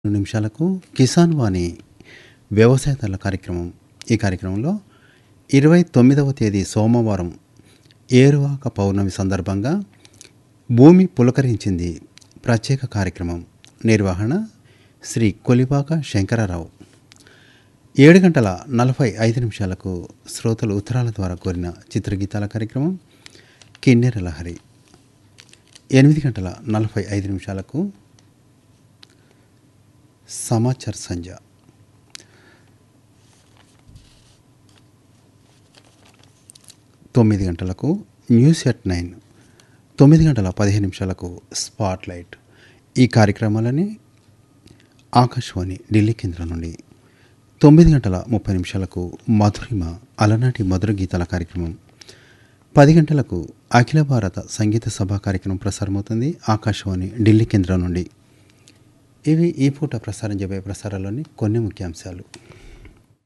రెండు నిమిషాలకు కిసాన్ వాణి వ్యవసాయదారుల కార్యక్రమం ఈ కార్యక్రమంలో ఇరవై తొమ్మిదవ తేదీ సోమవారం ఏరువాక పౌర్ణమి సందర్భంగా భూమి పులకరించింది ప్రత్యేక కార్యక్రమం నిర్వహణ శ్రీ కొలిపాక శంకరరావు ఏడు గంటల నలభై ఐదు నిమిషాలకు శ్రోతలు ఉత్తరాల ద్వారా కోరిన చిత్రగీతాల కార్యక్రమం కిన్నెర లహరి ఎనిమిది గంటల నలభై ఐదు నిమిషాలకు సమాచార్ సంజ తొమ్మిది గంటలకు న్యూస్ ఎట్ నైన్ తొమ్మిది గంటల పదిహేను నిమిషాలకు స్పాట్ లైట్ ఈ కార్యక్రమాలని ఆకాశవాణి ఢిల్లీ కేంద్రం నుండి తొమ్మిది గంటల ముప్పై నిమిషాలకు మధురిమ అలనాటి మధుర గీతాల కార్యక్రమం పది గంటలకు అఖిల భారత సంగీత సభ కార్యక్రమం ప్రసారమవుతుంది ఆకాశవాణి ఢిల్లీ కేంద్రం నుండి ఇవి ఈ పూట ప్రసారం చేయబోయే ప్రసారాల్లోని కొన్ని ముఖ్యాంశాలు